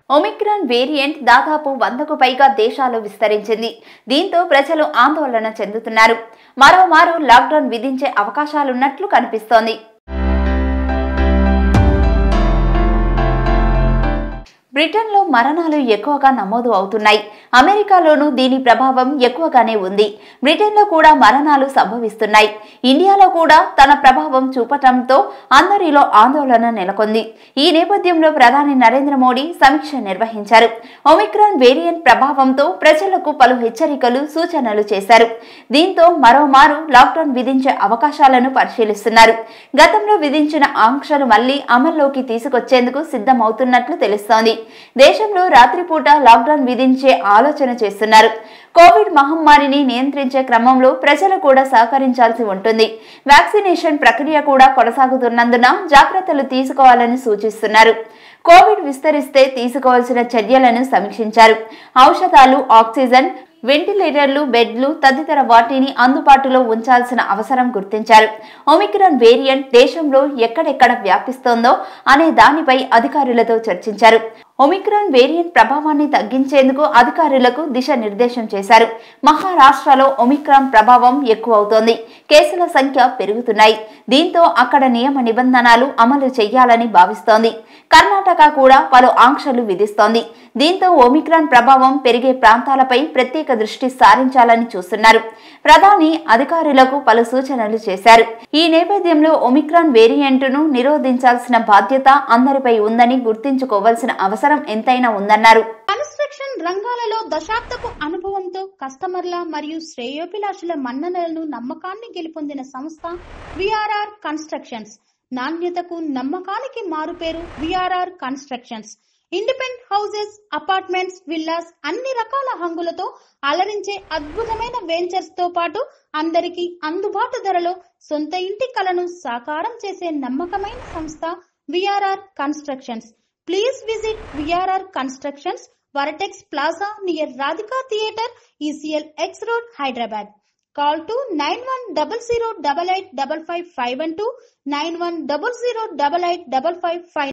Omicron variant దాదాపు వందకు పైగా దేశాలు విస్తరించింది దీంతో ప్రజలు ఆందోళన చెందుతున్నారు మరోమారు లాక్డౌన్ విధించే అవకాశాలున్నట్లు కనిపిస్తోంది బ్రిటన్లో మరణాలు ఎక్కువగా నమోదు అవుతున్నాయి అమెరికాలోనూ దీని ప్రభావం ఎక్కువగానే ఉంది బ్రిటన్లో కూడా మరణాలు సంభవిస్తున్నాయి ఇండియాలో కూడా తన ప్రభావం చూపటంతో అందరిలో ఆందోళన నెలకొంది ఈ నేపథ్యంలో ప్రధాని నరేంద్ర మోడీ సమీక్ష నిర్వహించారు ఒమిక్రాన్ వేరియంట్ ప్రభావంతో ప్రజలకు పలు హెచ్చరికలు సూచనలు చేశారు దీంతో మరోమారు లాక్డౌన్ విధించే అవకాశాలను పరిశీలిస్తున్నారు గతంలో విధించిన ఆంక్షలు మళ్లీ అమల్లోకి తీసుకొచ్చేందుకు సిద్ధమవుతున్నట్లు తెలుస్తోంది దేశంలో రాత్రిపూట లాక్డౌన్ విధించే ఆలోచన చేస్తున్నారు కోవిడ్ మహమ్మారిని నియంత్రించే క్రమంలో ప్రజలు కూడా సహకరించాల్సి ఉంటుంది వ్యాక్సినేషన్ ప్రక్రియ కూడా కొనసాగుతున్నందున జాగ్రత్తలు తీసుకోవాలని సూచిస్తున్నారు కోవిడ్ విస్తరిస్తే తీసుకోవాల్సిన చర్యలను సమీక్షించారు ఔషధాలు ఆక్సిజన్ వెంటిలేటర్లు బెడ్లు తదితర వాటిని అందుబాటులో ఉంచాల్సిన అవసరం గుర్తించారు ఒమిక్రాన్ వేరియంట్ దేశంలో ఎక్కడెక్కడ వ్యాపిస్తోందో అనే దానిపై అధికారులతో చర్చించారు ఒమిక్రాన్ వేరియంట్ ప్రభావాన్ని తగ్గించేందుకు అధికారులకు దిశానిర్దేశం చేశారు మహారాష్ట్రలో ఒమిక్రాన్ ప్రభావం ఎక్కువ అవుతోంది కేసుల సంఖ్య పెరుగుతున్నాయి దీంతో అక్కడ నియమ నిబంధనలు అమలు చేయాలని భావిస్తోంది కర్ణాటక కూడా పలు ఆంక్షలు విధిస్తోంది దీంతో ఒమిక్రాన్ ప్రభావం పెరిగే ప్రాంతాలపై ప్రత్యేక దృష్టి సారించాలని చూస్తున్నారు ప్రధాని అధికారులకు పలు సూచనలు చేశారు ఈ నేపథ్యంలో ఒమిక్రాన్ వేరియంట్ను నిరోధించాల్సిన బాధ్యత అందరిపై ఉందని గుర్తించుకోవాల్సిన అవసరం ఎంతైనా ఉందన్నారు కన్స్ట్రక్షన్ రంగాలలో దశాబ్దపు అనుభవంతో కస్టమర్ల మరియు శ్రేయోభిలాషుల మన్ననలను నమ్మకాన్ని గెలుపొందిన సంస్థ విఆర్ఆర్ కన్స్ట్రక్షన్స్ నాణ్యతకు నమ్మకానికి మారుపేరు VRR constructions independent houses apartments villas అన్ని రకాల హంగులతో అలరించే అద్భుతమైన వెంచర్స్ తో పాటు అందరికీ అందుబాటు ధరలో సొంత ఇంటి కలను సాకారం చేసే నమ్మకమైన సంస్థ VRR constructions please visit VRR constructions Vertex plaza near Radhika theatre ECIL X road Hyderabad call to nine one double zero double eight double five five one two nine one double zero double eight double five five